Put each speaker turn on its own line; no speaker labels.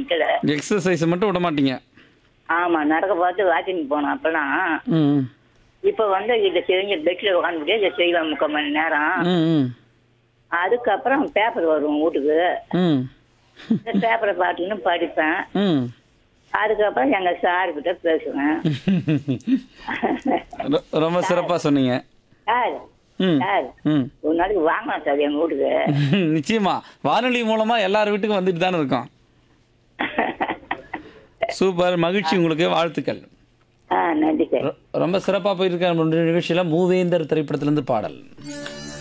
நிக்கல
எக்ஸசைஸ் மட்டும் விட மாட்டீங்க
ஆமா நடக்க பார்த்து வாக்கிங் போனோம் அப்பெல்லாம்
ம்
இப்ப வந்து இதை செஞ்சு பெட்ல உட்காந்துட்டு இதை செய்வேன் முக்கால் மணி நேரம்
ம் ம்
அதுக்கப்புறம் பேப்பர் வரும் வீட்டுக்கு
ம்
இந்த பேப்பரை பார்த்துன்னு படிப்பேன்
ம்
அதுக்கப்புறம் எங்க சார் கிட்ட பேசுவேன்
ரொ- ரொம்ப சிறப்பாக சொன்னீங்க
சார்
ம்
சார்
ம்
ஒரு நாளைக்கு வாங்கலாம் சார் எங்க வீட்டுக்கு
நிச்சயமா வானொலி மூலமா எல்லார் வீட்டுக்கும் வந்துட்டு தானே இருக்கோம் சூப்பர் மகிழ்ச்சி உங்களுக்கு வாழ்த்துக்கள்
ஆ நன்றி சார்
ரொ- ரொம்ப சிறப்பாக போயிருக்க நிகழ்ச்சியில் மூவேந்தர் திரைப்படத்திலிருந்து பாடல்